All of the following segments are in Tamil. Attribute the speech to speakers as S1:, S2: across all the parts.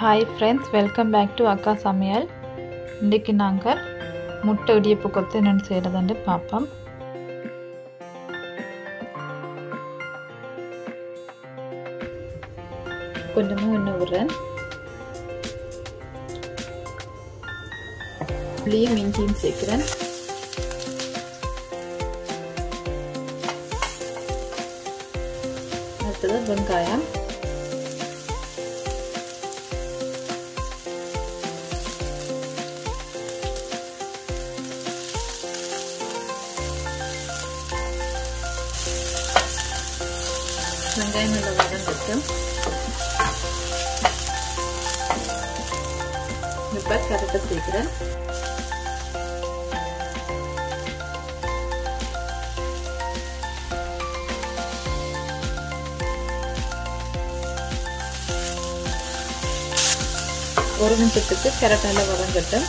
S1: hi friends welcome back to அக்கா சமையல் இன்றைக்கி நாங்கள் முட்டை இடியப்பு கொத்து என்னென்னு செய்கிறதுன்னு பார்ப்போம் கொஞ்சமாக எண்ணெய் விடுறேன் புளியும் இஞ்சியும் சேர்க்குறேன் அடுத்தது வெங்காயம் வெங்காயம் நல்லா வதங்கட்டும் இப்போ கரெக்டாக சேர்க்குறேன் ஒரு நிமிஷத்துக்கு கேரட் நல்லா வதங்கட்டும்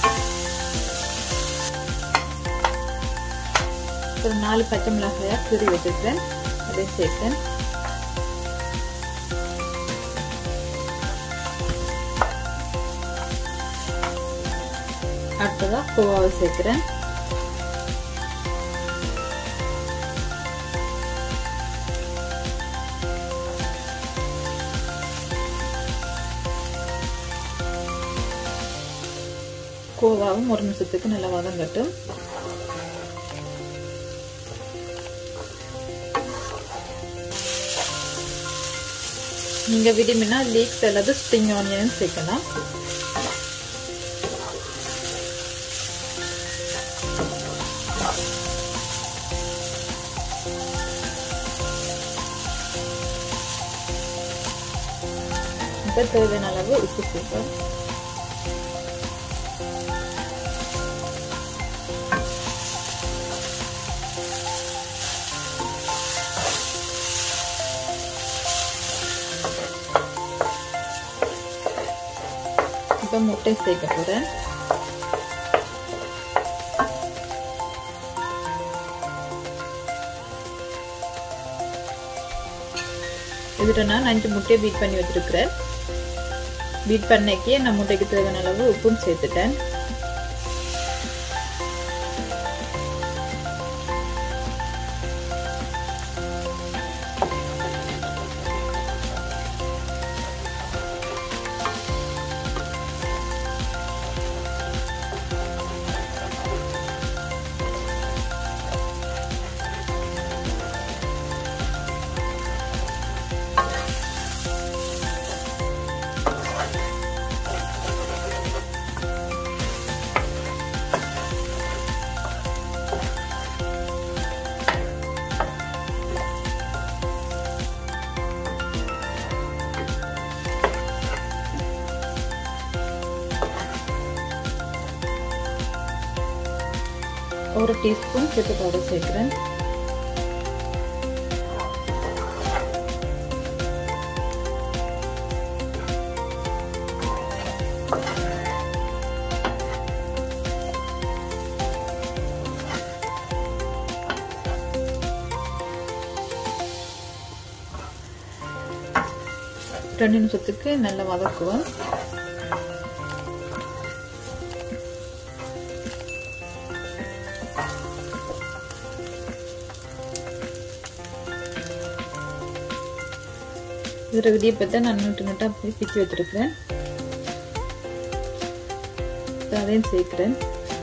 S1: ஒரு நாலு பச்சை மிளகாயா கீறி வச்சுருக்கேன் அதையும் சேர்த்தேன் அடுத்ததாக கோவாவை சேர்க்குறேன் கோவாவும் ஒரு நிமிஷத்துக்கு நல்லா வதங்கட்டும் நீங்க விரும்பினா லீக்ஸ் அல்லது ஸ்ப்ரிங் ஆனியன் சேர்க்கலாம் இப்போ தேவையான அளவு உப்பு சேர்ப்போம் இப்போ முட்டை சேர்க்க போகிறேன் இதில் நான் அஞ்சு முட்டையை பீட் பண்ணி வச்சுருக்கிறேன் பீட் பண்ணக்கே நான் முட்டைக்கு தேவையான அளவு உப்பும் சேர்த்துட்டேன் ஒரு டீஸ்பூன் சிட்டு பவுடர் சேர்க்குறேன் ரெண்டு நிமிஷத்துக்கு நல்லா வதக்குவோம் இதில் இடியப்பத்தை நான் நூட்டு நூட்டாக அப்படி பிச்சு வச்சுருக்கிறேன் அதையும் சேர்க்குறேன்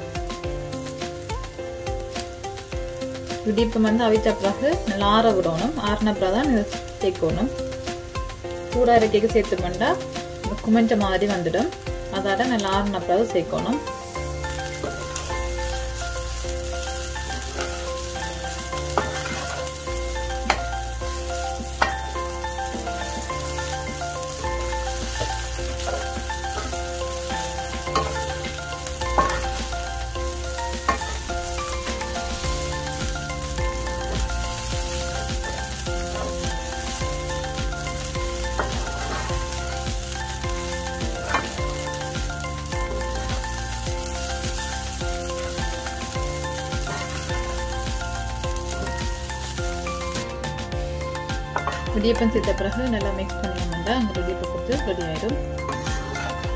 S1: இடியப்பம் வந்து அவிச்ச பிறகு நல்லா ஆற விடணும் ஆறின பிறகு தான் இதை சேர்க்கணும் சூடாக இறக்கிக்க சேர்த்துமெண்டா குமெஞ்ச மாதிரி வந்துடும் அதால நல்லா ஆறின பிறகு சேர்க்கணும் இடியப்பம் சேர்த்த பிறகு நல்லா மிக்ஸ் பண்ணினோம்னா அங்கே இடியப்பம் கொடுத்து ரெடி ஆயிடும்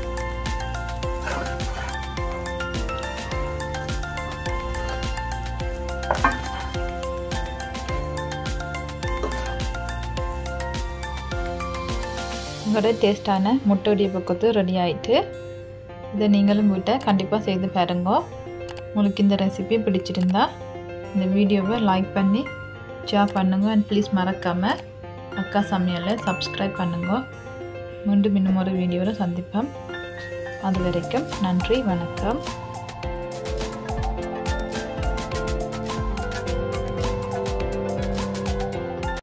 S1: உங்களோட டேஸ்டான முட்டை இடியப்பக்கத்து ரெடி ஆயிட்டு இதை நீங்களும் வீட்டை கண்டிப்பாக செய்து பாருங்க உங்களுக்கு இந்த ரெசிபி பிடிச்சிருந்தா இந்த வீடியோவை லைக் பண்ணி ஷேர் பண்ணுங்க அண்ட் ப்ளீஸ் மறக்காமல் அக்கா சமையலை சப்ஸ்கிரைப் பண்ணுங்க மீண்டும் இன்னும் ஒரு வீடியோவில் சந்திப்போம் அது வரைக்கும் நன்றி வணக்கம்